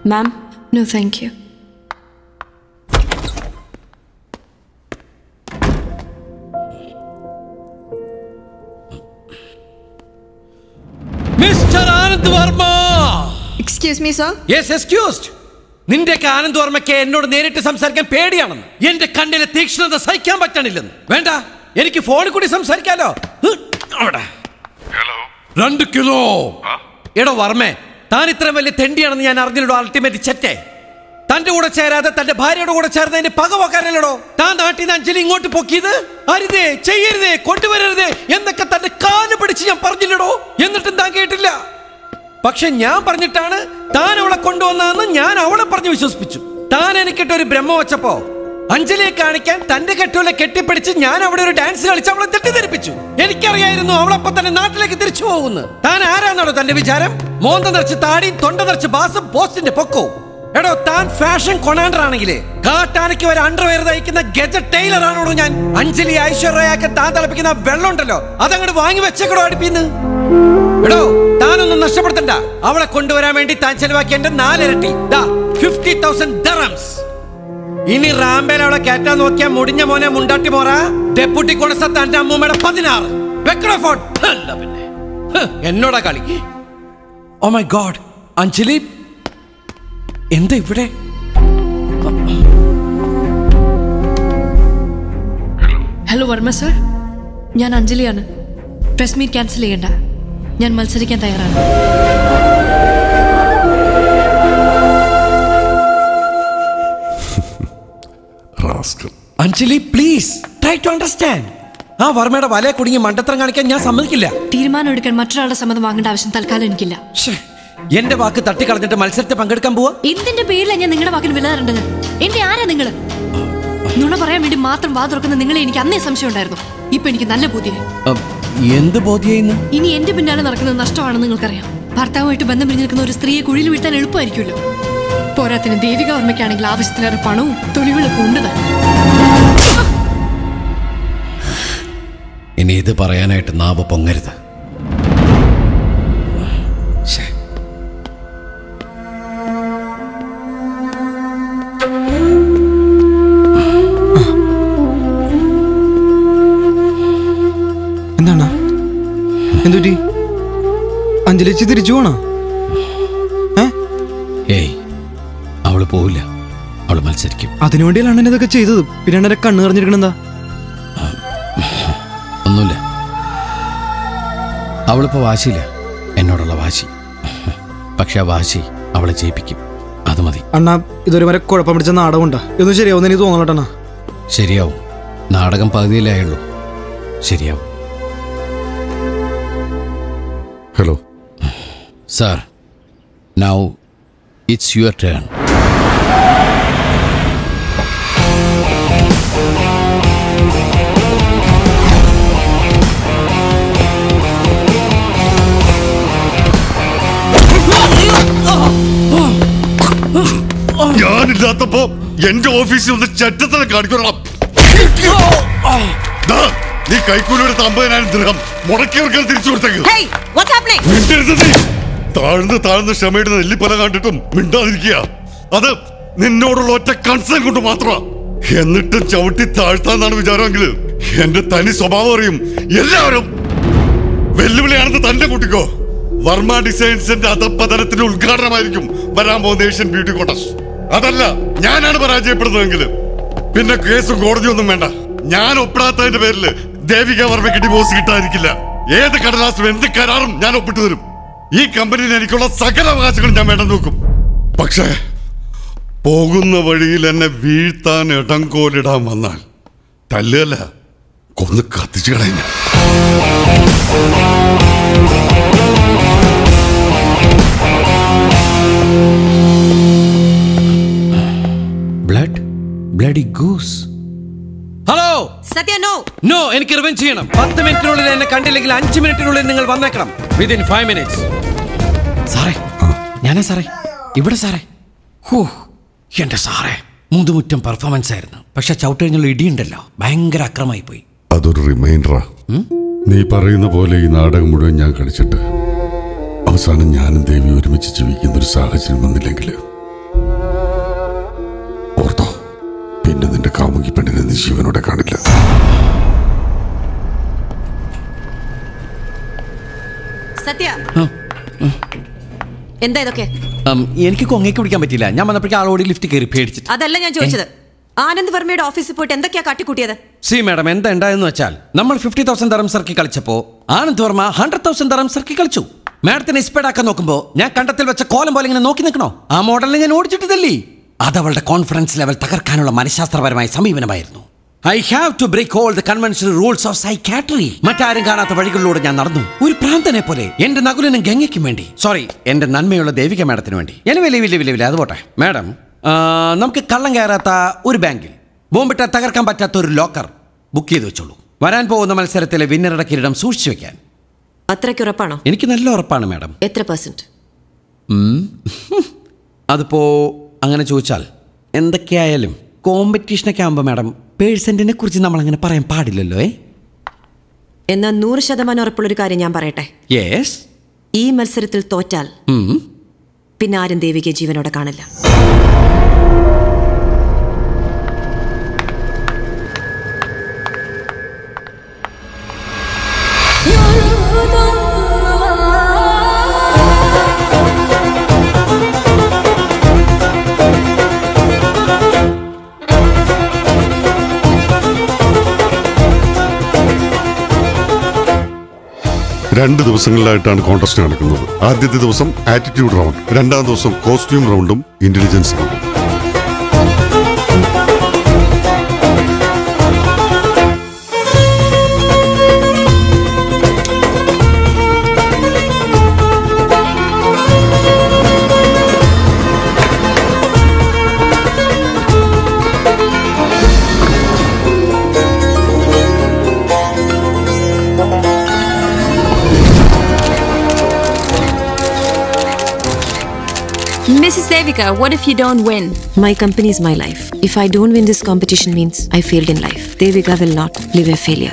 Ma'am no thank you mister Anand Varma excuse me sir yes excused നിന്റെയൊക്കെ ആനന്ദ് വർമ്മയ്ക്ക് എന്നോട് നേരിട്ട് സംസാരിക്കാൻ പേടിയാണെന്ന് എന്റെ കണ്ണിലെ തീക്ഷ്ണത സഹിക്കാൻ പറ്റണില്ലെന്ന് വേണ്ട എനിക്ക് ഫോണിൽ കൂടി സംസാരിക്കാലോ ഹ്, അവിടെ രണ്ട് കിലോ എടോ വർമ്മേ താൻ ഇത്രയും വലിയ തെണ്ടിയാണെന്ന് ഞാൻ അറിഞ്ഞില്ലടോ അൾട്ടിമേറ്റ് ചെറ്റേ തന്റെ കൂടെ ചേരാതെ തന്റെ ഭാര്യയുടെ കൂടെ ചേർന്നതിന് പകവക്കാരനല്ലടോ താൻ നാട്ടിൽ നിന്ന് അഞ്ജലി ഇങ്ങോട്ട് പൊക്കിയത് അരുതേ ചെയ്യരുതേ കൊണ്ടുവരരുതേ എന്നൊക്കെ തന്റെ കാല് പിടിച്ച് ഞാൻ പറഞ്ഞില്ലടോ എന്നിട്ടും താൻ കേട്ടില്ല പക്ഷെ ഞാൻ പറഞ്ഞിട്ടാണ് താൻ അവളെ കൊണ്ടുവന്നതെന്ന് ഞാൻ അവളെ പറഞ്ഞ് വിശ്വസിപ്പിച്ചു താൻ എനിക്കിട്ട് ഒരു ബ്രഹ്മ വെച്ചപ്പോ അഞ്ജലിയെ കാണിക്കാൻ തന്റെ കെട്ടുകളെ കെട്ടിപ്പിടിച്ച് ഞാൻ അവിടെ ഒരു ഡാൻസ് കളിച്ച് അവളെ തെറ്റിദ്ധരിപ്പിച്ചു എനിക്കറിയായിരുന്നു അവളപ്പം തന്നെ നാട്ടിലേക്ക് തിരിച്ചു പോകുന്നു താൻ ആരാന്നാണോ തന്റെ വിചാരം മോന്ത നിറച്ച് താടി തൊണ്ട നിറച്ച് ബാസും പോസ്റ്റിന്റെ പൊക്കവും എടോ താൻ ഫാഷൻ കൊണാണ്ടർ ആണെങ്കിലേ കാട്ടാനയ്ക്ക് ഒരു അണ്ടർവെയർ തയ്ക്കുന്ന ഗജ ടൈലർ ആണോടോ ഞാൻ അഞ്ജലി ഐശ്വര്യയൊക്കെ താൻ തിളപ്പിക്കുന്ന ആ വെള്ളം ഉണ്ടല്ലോ അതങ്ങോട്ട് വാങ്ങി വെച്ചേക്കടോ അടുപ്പിന്ന് എടോ താനൊന്നും നഷ്ടപ്പെടുത്തണ്ട അവളെ കൊണ്ടുവരാൻ വേണ്ടി താൻ ചെലവാക്കിയ എന്റെ നാലിരട്ടി ഫിഫ്റ്റി തൗസൻഡ് ദറംസ് ഇനി റാമ്പേൽ അവളെ കയറ്റാൻ നോക്കിയ മുടിഞ്ഞ മോനെ മുണ്ടാട്ടി മോറ ഡെപ്യൂട്ടി കൊണസ തന്റെ അമ്മൂമ്മയുടെ പതിനാറ് വെക്കണോ ഫോൺ അല്ല പിന്നെ ഹ്, എന്നോടാ കളി ഓ മൈ ഗോഡ് അഞ്ജലി എന്താ ഇവിടെ ഹലോ വർമ്മ സർ ഞാൻ അഞ്ജലിയാണ് പ്രസ് മീറ്റ് ക്യാൻസൽ ചെയ്യണ്ട ഞാൻ മത്സരിക്കാൻ തയ്യാറാണ് rascal Anjali please try to understand ആ വർമ്മയുടെ വലയെ കുടുങ്ങി മണ്ടത്തരം കാണിക്കാൻ ഞാൻ സമ്മതിക്കില്ല തീരുമാനം എടുക്കാൻ മറ്റൊരാളുടെ സമ്മതം വാങ്ങേണ്ട ആവശ്യം തൽക്കാലം എനിക്കില്ല ശ്ശേ, എന്റെ വാക്ക് തട്ടിക്കളഞ്ഞിട്ട് മത്സരത്തിൽ പങ്കെടുക്കാൻ പോവാ എന്തിന്റെ പേരിലാണ് ഞാൻ നിങ്ങളുടെ വാക്കിന് വില തരേണ്ടത് എന്റെ ആരാ നിങ്ങള് നുണ പറയാൻ വേണ്ടി മാത്രം വാ തുറക്കുന്ന നിങ്ങളെ എനിക്ക് അന്നേ സംശയം ഉണ്ടായിരുന്നു ഇപ്പൊ എനിക്ക് നല്ല ബുദ്ധിയായി അം, എന്ത് ബോധ്യായിന്ന് ഇനി എന്റെ പിന്നാലെ നടക്കുന്നത് നഷ്ടമാണെന്ന് നിങ്ങൾക്കറിയാം ഭർത്താവുമായിട്ട് ബന്ധം പിരിഞ്ഞു നിൽക്കുന്ന ഒരു സ്ത്രീയെ കുഴിയിൽ വീഴ്ത്താൻ എളുപ്പമായിരിക്കുമല്ലോ പോരാത്തിന് ദേവിക ഓർമ്മയ്ക്കാണെങ്കിൽ ആവശ്യത്തിലേറെ പണവും തൊഴിലുകളൊക്കെ ഉണ്ട് താൻ ഇനി ഇത് പറയാനായിട്ട് നാവ് പൊങ്ങരുത് ശ്ശേ. എന്താണ് എന്തുപറ്റി അഞ്ജലിച്ച് തിരിച്ചു പോണോ ഏയ് അവള് പോവില്ല അവള് മത്സരിക്കും അതിനുവേണ്ടിയല്ലാണ് എന്നെ ഇതൊക്കെ ചെയ്തത് പിന്നെ എന്നെ കണ്ണ് നിറഞ്ഞിരിക്കണെന്താ ഒന്നുമില്ല അവളിപ്പോ വാശിയില്ല എന്നോടുള്ള വാശി പക്ഷെ ആ വാശി അവളെ ജയിപ്പിക്കും അത് മതി അണ്ണാ ഇതൊരു വരെ കുഴപ്പം പിടിച്ച നാടകമുണ്ടാ ഇതൊന്നും ശരിയാവുന്ന എനിക്ക് തോന്നലട്ടണ്ണാ ശരിയാവും നാടകം പകുതിയിലേ ആയുള്ളൂ ശരിയാവും hello sir now it's your turn ഞാനില്ലാത്തപ്പോ എന്റെ ഓഫീസിൽ ഒന്ന് ചട്ടത്തരം കാണിക്കണം ദാ, നീ കൈക്കൂലിയുടെ അമ്പതിനായിരം ദൃഹം മുടക്കിയവർക്ക് തിരിച്ചു കൊടുത്തേക്ക് Hey, what's happening? മിണ്ടരുത് നീ. താഴ്ന്ന് താഴ്ന്ന് ക്ഷമയുടെ നെല്ലിപ്പല കണ്ടിട്ടും മിണ്ടാതിരിക്കുക അത് നിന്നോടുള്ള ഒറ്റ കൺസേൺ കൊണ്ട് മാത്രമാ എന്നിട്ടും ചവിട്ടി താഴ്ത്താന്നാണ് വിചാരമെങ്കിൽ എന്റെ തനി സ്വഭാവം അറിയും എല്ലാവരും വെല്ലുവിളിയാണെന്ന് തന്നെ കൂട്ടിക്കോ വർമ്മ ഡിസൈൻസിന്റെ അധപ്പതനത്തിന്റെ ഉദ്ഘാടനമായിരിക്കും വരാൻ പോകുന്ന ഏഷ്യൻ ബ്യൂട്ടി കോട്ടസ് അതല്ല ഞാനാണ് പരാജയപ്പെടുന്നതെങ്കിൽ പിന്നെ കേസും കോടതിയൊന്നും വേണ്ട ഞാൻ ഒപ്പിടാത്തതിന്റെ പേരിൽ ദേവിക വർമ്മയ്ക്ക് ഡിവോഴ്സ് കിട്ടാതിരിക്കില്ല ഏത് കടലാസും എന്ത് കരാറും ഞാൻ ഒപ്പിട്ട് തരും ഈ കമ്പനിയിൽ എനിക്കുള്ള സകല അവകാശങ്ങളും ഞാൻ വേണ്ടെന്ന് നോക്കും പക്ഷേ പോകുന്ന വഴിയിൽ എന്നെ വീഴ്ത്താൻ ഇടംകോലിടാൻ വന്നാൽ തല്ലുകല്ല കൊന്ന് കത്തിച്ചു കളയുന്ന blood bloody goose hello Satya, no. No എനിക്ക് റിവെഞ്ച് ചെയ്യണം പത്ത് മിനിറ്റിനുള്ളിൽ എന്നെ കണ്ടില്ലെങ്കിൽ അഞ്ച് മിനിറ്റിനുള്ളിൽ നിങ്ങൾ വന്നേക്കണം വിതിൻ ഫൈവ് മിനിറ്റ്സ് സാറേ ഞാനാ സാറേ ഇവിടെ സാറേ ഹൂ എന്റെ സാറേ മുതുമുറ്റം പെർഫോമൻസ് ആയിരുന്നു പക്ഷെ ചവിട്ടുകഴിഞ്ഞുള്ള ഇടിയുണ്ടല്ലോ ഭയങ്കര അക്രമായി പോയി അതൊരു റിമൈൻഡറാ നീ പറയുന്ന പോലെ ഈ നാടകം മുഴുവൻ ഞാൻ കളിച്ചിട്ട് അവസാനം ഞാനും ദേവി ഒരുമിച്ച് ജീവിക്കുന്ന ഒരു സാഹചര്യം വന്നില്ലെങ്കിൽ ഞാനിത് ജീവനോടെ കാണില്ല സത്യ എന്താ ഇതൊക്കെ ഉം, എനിക്ക് കൊങ്ങയ്ക്ക് പിടിക്കാൻ പറ്റില്ല ഞാൻ വന്നപ്പോഴേക്കും ആളോട് ലിഫ്റ്റ് കയറി പേടിച്ചിട്ട് അതല്ല ഞാൻ ചോദിച്ചത് ആനന്ദ് വർമ്മയുടെ ഓഫീസിൽ പോയിട്ട് എന്തൊക്കെയാ കാട്ടിക്കൂട്ടിയത് സി മാഡം എന്താ ഉണ്ടായെന്ന് വെച്ചാൽ നമ്മൾ ഫിഫ്റ്റി തൗസൻഡ് തരം സർക്കി കളിച്ചപ്പോ ആനന്ദ് വർമ്മ ഹൺഡ്രഡ് തൗസൻഡ് തരം സർക്കി കളിച്ചു മാഡത്തിനെ ഇസ്പേഡാക്കാൻ നോക്കുമ്പോ ഞാൻ കണ്ടത്തിൽ വെച്ച കോലം പോലെ ഇങ്ങനെ നോക്കി നിൽക്കണോ ആ മോഡലിനെ ഞാൻ ഓടിച്ചിട്ടതല്ലേ അത് അവളുടെ കോൺഫിഡൻസ് ലെവൽ തകർക്കാനുള്ള മനഃശാസ്ത്രപരമായ സമീപനമായിരുന്നു I have to break all the conventional rules of psychiatry മറ്റാരും കാണാത്ത വഴികളിലൂടെ ഞാൻ നടന്നു ഒരു പ്രാന്തനെ പോലെ എന്റെ നകുലനും ഗംഗയ്ക്കും വേണ്ടി സോറി എന്റെ നന്മയുള്ള ദേവിക മാഡത്തിന് വേണ്ടി എന്നെ വലിയ വലിയ വലിയ വലിയ അത് പോട്ടെ മാഡം ആ, നമുക്ക് കള്ളം കയറാത്ത ഒരു ബാങ്കിൽ ബോംബിട്ട തകർക്കാൻ പറ്റാത്ത ഒരു ലോക്കർ ബുക്ക് ചെയ്ത് വെച്ചോളൂ വരാൻ പോകുന്ന മത്സരത്തിലെ വിന്നറുടെ കിരീടം സൂക്ഷിച്ചു വെക്കാൻ അത്രയ്ക്ക് ഉറപ്പാണോ എനിക്ക് നല്ല ഉറപ്പാണ് മാഡം എത്ര പെർസെന്റ് അതിപ്പോ അങ്ങനെ ചോദിച്ചാൽ എന്തൊക്കെയായാലും കോമ്പറ്റീഷനൊക്കെ ആകുമ്പോൾ മാഡം പേഴ്സൻറ്റിനെ കുറിച്ച് നമ്മൾ അങ്ങനെ പറയാൻ പാടില്ലല്ലോ ഏ എന്നാൽ നൂറ് ശതമാനം ഉറപ്പുള്ളൊരു കാര്യം ഞാൻ പറയട്ടെ യെസ് ഈ മത്സരത്തിൽ തോറ്റാൽ പിന്നെ ആരും ദേവികയെ ജീവനോടെ കാണില്ല രണ്ട് ദിവസങ്ങളിലായിട്ടാണ് കോൺടെസ്റ്റ് നടക്കുന്നത് ആദ്യത്തെ ദിവസം ആറ്റിറ്റ്യൂഡ് റൗണ്ട് രണ്ടാം ദിവസം കോസ്റ്റ്യൂം റൗണ്ടും ഇന്റലിജൻസ് റൗണ്ടും Mrs. Devika, what if you don't win? My company is my life. If I don't win this competition means I failed in life. Devika will not live a failure.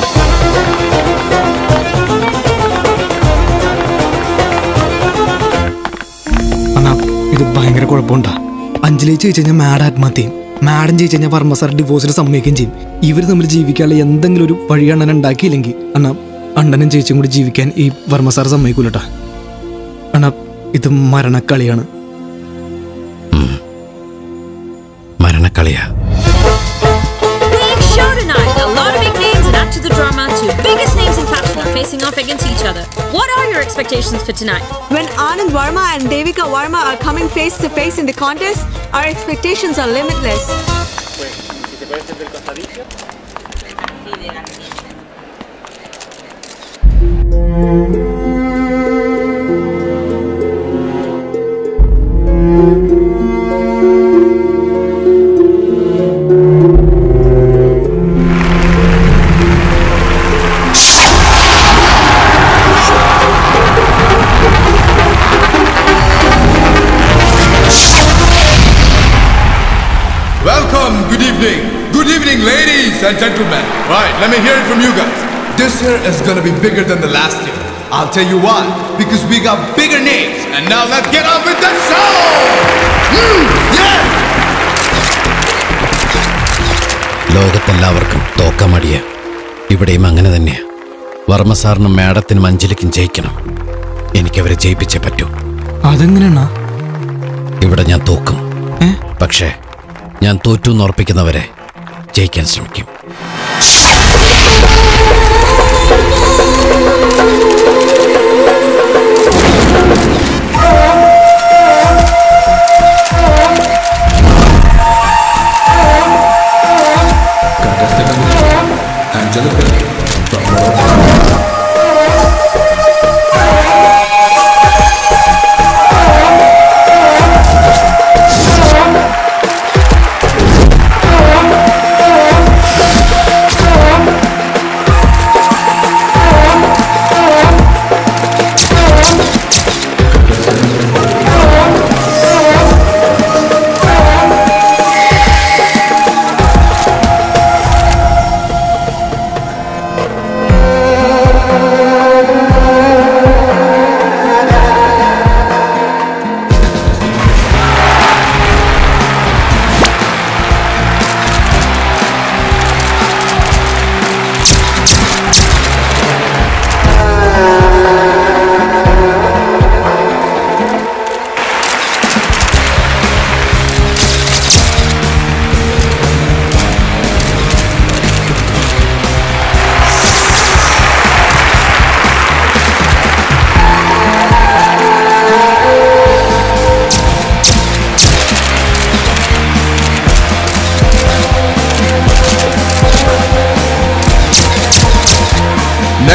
അണ്ണാ ഇത് ഭയങ്കര കുഴപ്പമുണ്ടാ അഞ്ജലി ജയിച്ചു കഴിഞ്ഞാൽ മാഡ് ആത്മഹത്യയും മാഡം ജയിച്ചു കഴിഞ്ഞാൽ Varma sir ഡിവോഴ്സിന് സമ്മതിക്കുകയും ചെയ്യും ഇവർ തമ്മിൽ ജീവിക്കാനുള്ള എന്തെങ്കിലും ഒരു വഴി അണ്ണൻ ഉണ്ടാക്കിയില്ലെങ്കിൽ അണ്ണാ അണ്ണനും ചേച്ചിയും കൂടി ജീവിക്കാൻ ഈ വർമ്മ സാർ സമ്മതിക്കൂലട്ടാ അണ്ണാ ഇത് മരണക്കളിയാണ് മരണക്കളിയാ Big show tonight. A lot of big names and add to the drama. Two biggest names in fashion are facing off against each other. What are your expectations for tonight? When Anand Varma and Devika Varma are coming face to face in the contest, our expectations are limitless. Welcome, good evening. Good evening, ladies and gentlemen. Right, let me hear it from you guys. This year is gonna be bigger than the last year. I'll tell you why. Because we got bigger names. And now let's get on with the show! Hmm, yeah! ലോകത്തെല്ലാവർക്കും തോക്കാൻ മടിയ ഇവിടെയും അങ്ങനെ തന്നെയാ വർമ്മ സാറിനും മാഡത്തിനും അഞ്ജലിക്കും ജയിക്കണം എനിക്കവരെ ജയിപ്പിച്ചേ പറ്റൂ അതെങ്ങനെയാണാ ഇവിടെ ഞാൻ തോക്കും ഏ? പക്ഷേ ഞാൻ തോറ്റു എന്ന് ഉറപ്പിക്കുന്നവരെ ജയിക്കാൻ ശ്രമിക്കും Angelica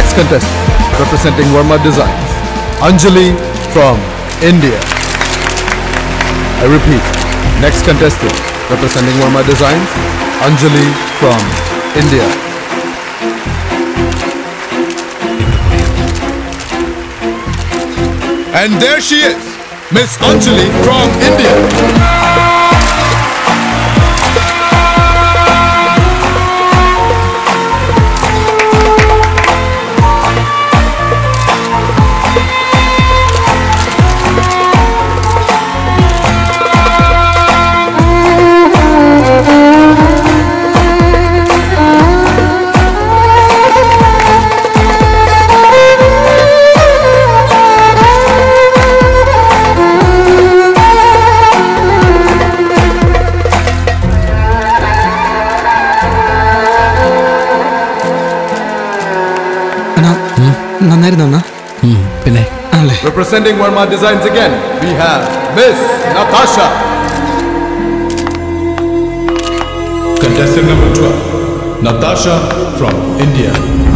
Next contestant, representing Verma Designs, Anjali from India. I repeat, next contestant, representing Verma Designs, Anjali from India. And there she is, Miss Anjali from India. അണ്ണാ നന്നായിരുന്നു അണ്ണാ പിന്നെ ആണല്ലേ Representing Verma Designs again, we have Miss Natasha. Contestant number 12, Natasha from India.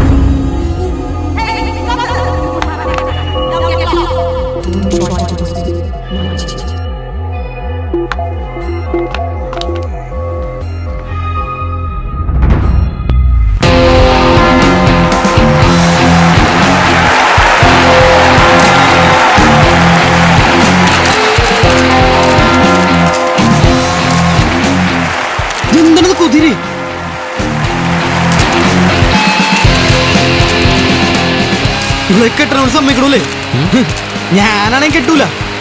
എന്താണത് കുതിരി ഇവിടെ കെട്ടണോട് സമ്മതിക്കണല്ലേ ഞാനാണെങ്കിൽ കെട്ടൂല